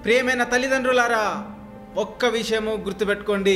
ప్రియమైన తల్లిదండ్రులారా ఒక్క విషయము గుర్తుపెట్టుకోండి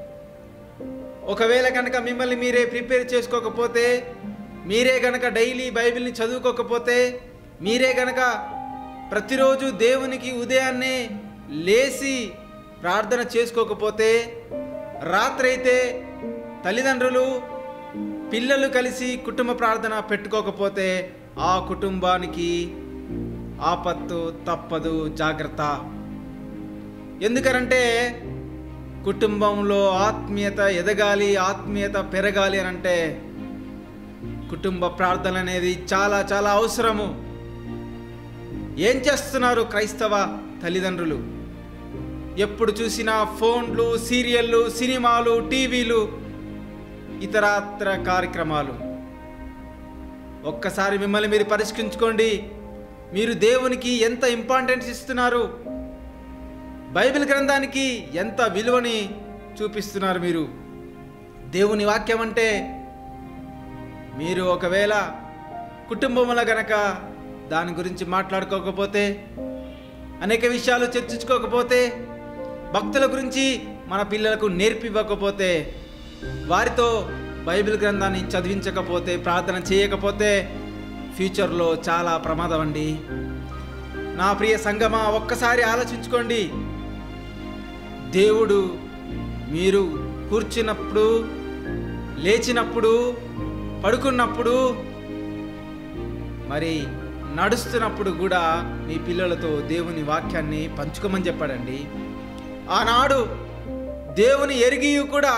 ఒకవేళ కనుక మిమ్మల్ని మీరే ప్రిపేర్ చేసుకోకపోతే మీరే గనక డైలీ బైబిల్ని చదువుకోకపోతే మీరే గనక ప్రతిరోజు దేవునికి ఉదయాన్నే లేచి ప్రార్థన చేసుకోకపోతే రాత్రైతే తల్లిదండ్రులు పిల్లలు కలిసి కుటుంబ ప్రార్థన పెట్టుకోకపోతే ఆ కుటుంబానికి ఆపత్తు తప్పదు జాగ్రత్త ఎందుకనంటే కుటుంబంలో ఆత్మీయత ఎదగాలి ఆత్మీయత పెరగాలి అని అంటే కుటుంబ ప్రార్థన అనేది చాలా చాలా అవసరము ఏం చేస్తున్నారు క్రైస్తవ తల్లిదండ్రులు ఎప్పుడు చూసినా ఫోన్లు సీరియళ్ళు సినిమాలు టీవీలు ఇతరాత్ర కార్యక్రమాలు ఒక్కసారి మిమ్మల్ని మీరు పరిష్కరించుకోండి మీరు దేవునికి ఎంత ఇంపార్టెన్స్ ఇస్తున్నారు బైబిల్ గ్రంథానికి ఎంత విలువని చూపిస్తున్నారు మీరు దేవుని వాక్యం అంటే మీరు ఒకవేళ కుటుంబంలో గనక దాని గురించి మాట్లాడుకోకపోతే అనేక విషయాలు చర్చించుకోకపోతే భక్తుల గురించి మన పిల్లలకు నేర్పివ్వకపోతే వారితో బైబిల్ గ్రంథాన్ని చదివించకపోతే ప్రార్థన చేయకపోతే ఫ్యూచర్లో చాలా ప్రమాదం అండి నా ప్రియ సంగమా ఒక్కసారి ఆలోచించుకోండి దేవుడు మీరు కూర్చున్నప్పుడు లేచినప్పుడు పడుకున్నప్పుడు మరి నడుస్తున్నప్పుడు కూడా మీ పిల్లలతో దేవుని వాక్యాన్ని పంచుకోమని చెప్పాడండి ఆనాడు దేవుని ఎరిగి కూడా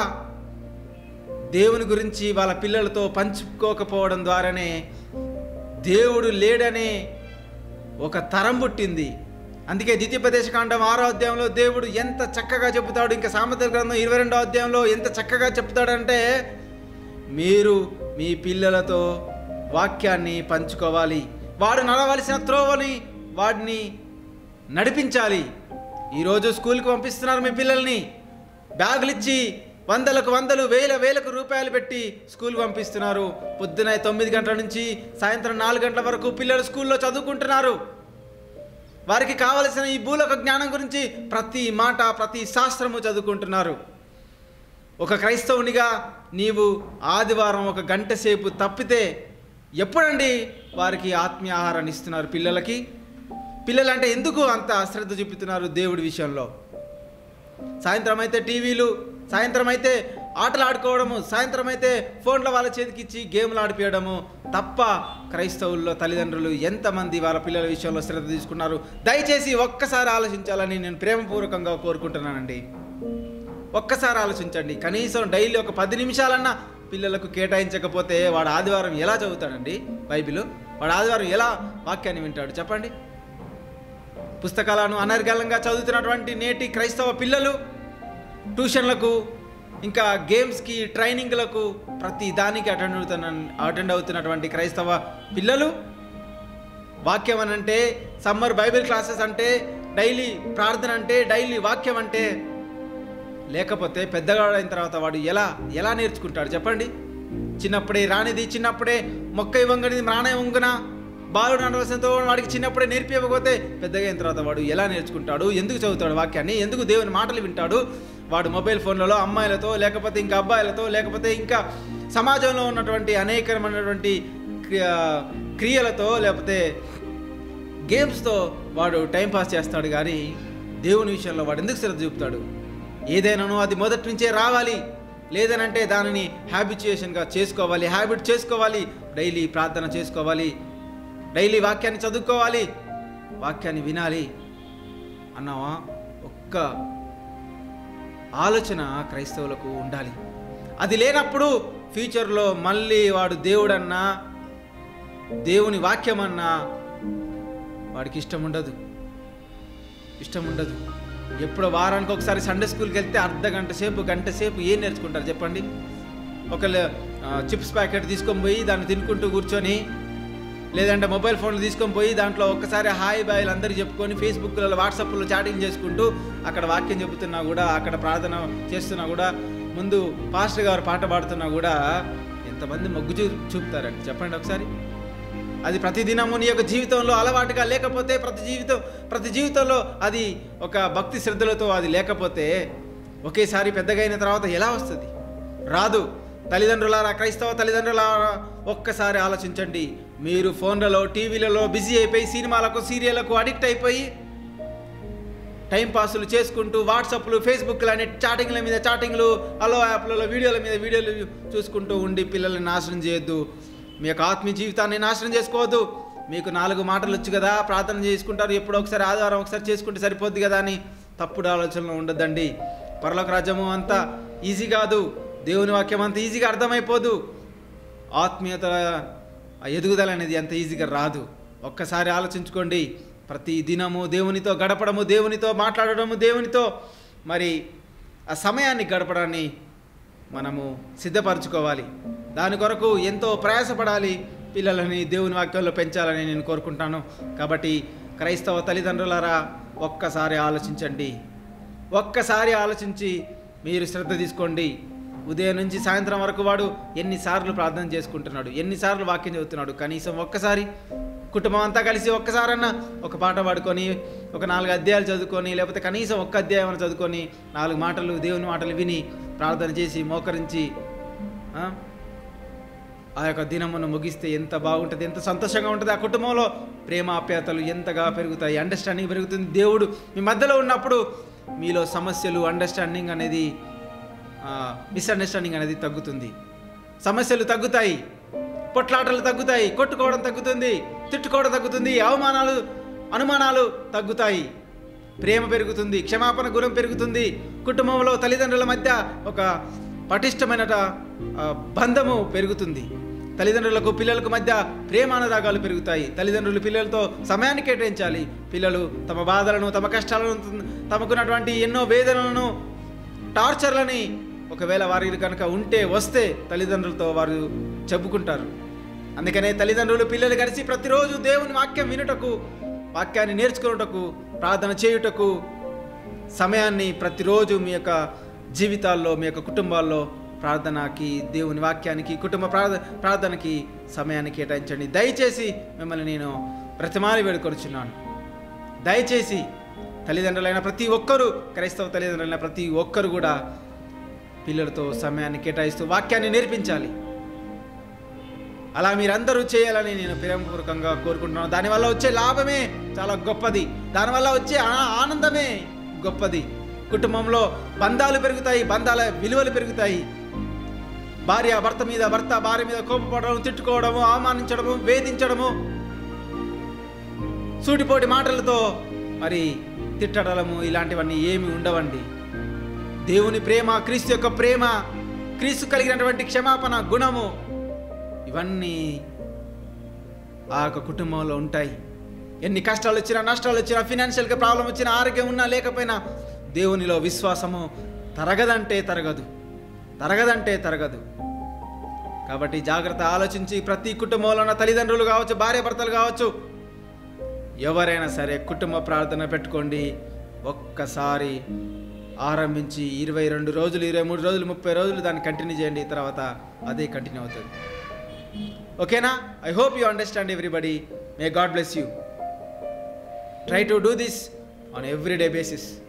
దేవుని గురించి వాళ్ళ పిల్లలతో పంచుకోకపోవడం ద్వారానే దేవుడు లేడనే ఒక తరం పుట్టింది అందుకే ద్వితీయోపదేశకాండం ఆరో అధ్యాయంలో దేవుడు ఎంత చక్కగా చెప్తాడు ఇంకా సామెత గ్రంథం ఇరవై రెండో అధ్యాయంలో ఎంత చక్కగా చెప్తాడంటే మీరు మీ పిల్లలతో వాక్యాన్ని పంచుకోవాలి వాడు నడవలసిన త్రోవని వాడిని నడిపించాలి ఈరోజు స్కూల్కి పంపిస్తున్నారు మీ పిల్లల్ని బ్యాగులు ఇచ్చి వందలకు వందలు వేల వేలకు రూపాయలు పెట్టి స్కూల్కి పంపిస్తున్నారు పొద్దున తొమ్మిది గంటల నుంచి సాయంత్రం నాలుగు గంటల వరకు పిల్లలు స్కూల్లో చదువుకుంటున్నారు వారికి కావలసిన ఈ భూలోక జ్ఞానం గురించి ప్రతి మాట ప్రతి శాస్త్రము చదువుకుంటున్నారు ఒక క్రైస్తవునిగా నీవు ఆదివారం ఒక గంట సేపు తప్పితే ఎప్పుడండి వారికి ఆత్మీయ ఆహారాన్ని ఇస్తున్నారు పిల్లలకి పిల్లలంటే ఎందుకు అంత అశ్రద్ధ చూపుతున్నారు దేవుడి విషయంలో సాయంత్రం అయితే టీవీలు సాయంత్రం అయితే ఆటలు ఆడుకోవడము సాయంత్రం అయితే ఫోన్ల వాళ్ళ చేతికి ఇచ్చి గేమ్లు ఆడిపించడము తప్ప క్రైస్తవుల్లో తల్లిదండ్రులు ఎంతమంది వాళ్ళ పిల్లల విషయంలో శ్రద్ధ తీసుకున్నారు దయచేసి ఒక్కసారి ఆలోచించాలని నేను ప్రేమపూర్వకంగా కోరుకుంటున్నానండి ఒక్కసారి ఆలోచించండి కనీసం డైలీ ఒక పది నిమిషాలన్నా పిల్లలకు కేటాయించకపోతే వాడు ఆదివారం ఎలా చదువుతాడండి బైబిల్ వాడు ఆదివారం ఎలా వాక్యాన్ని వింటాడు చెప్పండి పుస్తకాలను అనర్గళంగా చదువుతున్నటువంటి నేటి క్రైస్తవ పిల్లలు ట్యూషన్లకు ఇంకా గేమ్స్కి ట్రైనింగ్లకు ప్రతి దానికి అటెండ్ అవుతున్న అటెండ్ అవుతున్నటువంటి క్రైస్తవ పిల్లలు వాక్యం అని అంటే సమ్మర్ బైబిల్ క్లాసెస్ అంటే డైలీ ప్రార్థన అంటే డైలీ వాక్యం అంటే లేకపోతే పెద్దగా అయిన తర్వాత వాడు ఎలా ఎలా నేర్చుకుంటాడు చెప్పండి చిన్నప్పుడే రానిది చిన్నప్పుడే మొక్క ఇవ్వంగనిది రానే వంగున బాలుడు నడవలసినతో వాడికి చిన్నప్పుడే నేర్పివ్వకపోతే పెద్దగా అయిన తర్వాత వాడు ఎలా నేర్చుకుంటాడు ఎందుకు చదువుతాడు వాక్యాన్ని ఎందుకు దేవుని మాటలు వింటాడు వాడు మొబైల్ ఫోన్లలో అమ్మాయిలతో లేకపోతే ఇంకా అబ్బాయిలతో లేకపోతే ఇంకా సమాజంలో ఉన్నటువంటి అనేకమైనటువంటి క్రియ- క్రియలతో లేకపోతే గేమ్స్తో వాడు టైం పాస్ చేస్తాడు కానీ దేవుని విషయంలో వాడు ఎందుకు శ్రద్ధ చూపుతాడు ఏదైనాను అది మొదటి నుంచే రావాలి లేదనంటే దానిని హ్యాబిచుయేషన్గా చేసుకోవాలి హ్యాబిట్ చేసుకోవాలి డైలీ ప్రార్థన చేసుకోవాలి డైలీ వాక్యాన్ని చదువుకోవాలి వాక్యాన్ని వినాలి అన్నావా ఒక్క ఆలోచన క్రైస్తవులకు ఉండాలి అది లేనప్పుడు ఫ్యూచర్లో మళ్ళీ వాడు దేవుడన్నా దేవుని వాక్యమన్నా వాడికి ఇష్టం ఉండదు ఇష్టం ఉండదు ఎప్పుడో వారానికి ఒకసారి సండే స్కూల్కి వెళ్తే అర్ధ గంట సేపు గంట సేపు ఏం నేర్చుకుంటారు చెప్పండి ఒక చిప్స్ ప్యాకెట్ తీసుకొని పోయి దాన్ని తినుకుంటూ కూర్చొని లేదంటే మొబైల్ ఫోన్లు తీసుకొని పోయి దాంట్లో ఒక్కసారి హాయ్ బాయ్లు అందరూ చెప్పుకొని ఫేస్బుక్లలో వాట్సాప్లో చాటింగ్ చేసుకుంటూ అక్కడ వాక్యం చెబుతున్నా కూడా అక్కడ ప్రార్థన చేస్తున్నా కూడా ముందు పాస్టర్ గారు పాట పాడుతున్నా కూడా ఎంతమంది మొగ్గు చూ చూపుతారండి చెప్పండి ఒకసారి అది ప్రతిదినము నీ యొక్క జీవితంలో అలవాటుగా లేకపోతే ప్రతి జీవితం ప్రతి జీవితంలో అది ఒక భక్తి శ్రద్ధలతో అది లేకపోతే ఒకేసారి పెద్దగా అయిన తర్వాత ఎలా వస్తుంది రాదు తల్లిదండ్రులారా క్రైస్తవ తల్లిదండ్రులారా ఒక్కసారి ఆలోచించండి మీరు ఫోన్లలో టీవీలలో బిజీ అయిపోయి సినిమాలకు సీరియళ్లకు అడిక్ట్ అయిపోయి టైం పాసులు చేసుకుంటూ వాట్సాప్లు ఫేస్బుక్లు అనే చాటింగ్ల మీద చాటింగ్లు అలో యాప్లలో వీడియోల మీద వీడియోలు చూసుకుంటూ ఉండి పిల్లల్ని నాశనం చేయొద్దు మీ యొక్క ఆత్మీయ జీవితాన్ని నాశనం చేసుకోవద్దు మీకు నాలుగు మాటలు వచ్చు కదా ప్రార్థన చేసుకుంటారు ఎప్పుడో ఒకసారి ఆదివారం ఒకసారి చేసుకుంటే సరిపోద్ది కదా అని తప్పుడు ఆలోచనలు ఉండద్దండి పరలోక రాజ్యము అంత ఈజీ కాదు దేవుని వాక్యం అంత ఈజీగా అర్థమైపోదు ఆత్మీయత ఆ ఎదుగుదల అనేది అంత ఈజీగా రాదు ఒక్కసారి ఆలోచించుకోండి ప్రతి దినము దేవునితో గడపడము దేవునితో మాట్లాడడము దేవునితో మరి ఆ సమయాన్ని గడపడాన్ని మనము సిద్ధపరచుకోవాలి దాని కొరకు ఎంతో ప్రయాసపడాలి పిల్లలని దేవుని వాక్యంలో పెంచాలని నేను కోరుకుంటాను కాబట్టి క్రైస్తవ తల్లిదండ్రులారా ఒక్కసారి ఆలోచించండి ఒక్కసారి ఆలోచించి మీరు శ్రద్ధ తీసుకోండి ఉదయం నుంచి సాయంత్రం వరకు వాడు ఎన్నిసార్లు ప్రార్థన చేసుకుంటున్నాడు ఎన్నిసార్లు వాక్యం చదువుతున్నాడు కనీసం ఒక్కసారి కుటుంబం అంతా కలిసి ఒక్కసారన్నా ఒక పాట పాడుకొని ఒక నాలుగు అధ్యాయాలు చదువుకొని లేకపోతే కనీసం ఒక్క అధ్యాయం అన్నా చదువుకొని నాలుగు మాటలు దేవుని మాటలు విని ప్రార్థన చేసి మోకరించి ఆ, ఆ యొక్క దినమును ముగిస్తే ఎంత బాగుంటుంది ఎంత సంతోషంగా ఉంటుంది ఆ కుటుంబంలో ప్రేమ ఆప్యాయతలు ఎంతగా పెరుగుతాయి అండర్స్టాండింగ్ పెరుగుతుంది దేవుడు మీ మధ్యలో ఉన్నప్పుడు మీలో సమస్యలు అండర్స్టాండింగ్ అనేది మిస్అండర్స్టాండింగ్ అనేది తగ్గుతుంది సమస్యలు తగ్గుతాయి పొట్లాటలు తగ్గుతాయి కొట్టుకోవడం తగ్గుతుంది తిట్టుకోవడం తగ్గుతుంది అవమానాలు అనుమానాలు తగ్గుతాయి ప్రేమ పెరుగుతుంది క్షమాపణ గుణం పెరుగుతుంది కుటుంబంలో తల్లిదండ్రుల మధ్య ఒక పటిష్టమైన ఆ, బంధము పెరుగుతుంది తల్లిదండ్రులకు పిల్లలకు మధ్య ప్రేమానురాగాలు పెరుగుతాయి తల్లిదండ్రులు పిల్లలతో సమయాన్ని కేటాయించాలి పిల్లలు తమ బాధలను తమ కష్టాలను తమకున్నటువంటి ఎన్నో వేదనలను టార్చర్లని ఒకవేళ వారికి కనుక ఉంటే వస్తే తల్లిదండ్రులతో వారు చెప్పుకుంటారు అందుకనే తల్లిదండ్రులు పిల్లలు కలిసి ప్రతిరోజు దేవుని వాక్యం వినుటకు వాక్యాన్ని నేర్చుకున్నటకు ప్రార్థన చేయుటకు సమయాన్ని ప్రతిరోజు మీ యొక్క జీవితాల్లో మీ యొక్క కుటుంబాల్లో ప్రార్థనకి దేవుని వాక్యానికి కుటుంబ ప్రార్థ ప్రార్థనకి సమయాన్ని కేటాయించండి దయచేసి మిమ్మల్ని నేను ప్రతిమాని వేడుకొనుచున్నాను దయచేసి తల్లిదండ్రులైన ప్రతి ఒక్కరూ క్రైస్తవ తల్లిదండ్రులైన ప్రతి ఒక్కరు కూడా పిల్లలతో సమయాన్ని కేటాయిస్తూ వాక్యాన్ని నేర్పించాలి అలా మీరందరూ చేయాలని నేను ప్రేమపూర్వకంగా కోరుకుంటున్నాను దానివల్ల వచ్చే లాభమే చాలా గొప్పది దానివల్ల వచ్చే ఆ- ఆనందమే గొప్పది కుటుంబంలో బంధాలు పెరుగుతాయి బంధాల విలువలు పెరుగుతాయి భార్య భర్త మీద భర్త భార్య మీద కోపపడడం తిట్టుకోవడము అవమానించడము వేధించడము సూటిపోటి మాటలతో మరి తిట్టడము ఇలాంటివన్నీ ఏమి ఉండవండి దేవుని ప్రేమ క్రీస్తు యొక్క ప్రేమ క్రీస్తు కలిగినటువంటి క్షమాపణ గుణము ఇవన్నీ ఆ యొక్క కుటుంబంలో ఉంటాయి ఎన్ని కష్టాలు వచ్చినా నష్టాలు వచ్చినా ఫినాన్షియల్గా ప్రాబ్లం వచ్చినా ఆరోగ్యం ఉన్నా లేకపోయినా దేవునిలో విశ్వాసము తరగదంటే తరగదు తరగదంటే తరగదు కాబట్టి జాగ్రత్త ఆలోచించి ప్రతి కుటుంబంలో ఉన్న తల్లిదండ్రులు కావచ్చు భార్య భర్తలు కావచ్చు ఎవరైనా సరే కుటుంబ ప్రార్థన పెట్టుకోండి ఒక్కసారి ఆరంభించి ఇరవై రెండు రోజులు ఇరవై మూడు రోజులు ముప్పై రోజులు దాన్ని కంటిన్యూ చేయండి తర్వాత అదే కంటిన్యూ అవుతుంది ఓకేనా I hope you understand everybody may God bless you try to do this on every day basis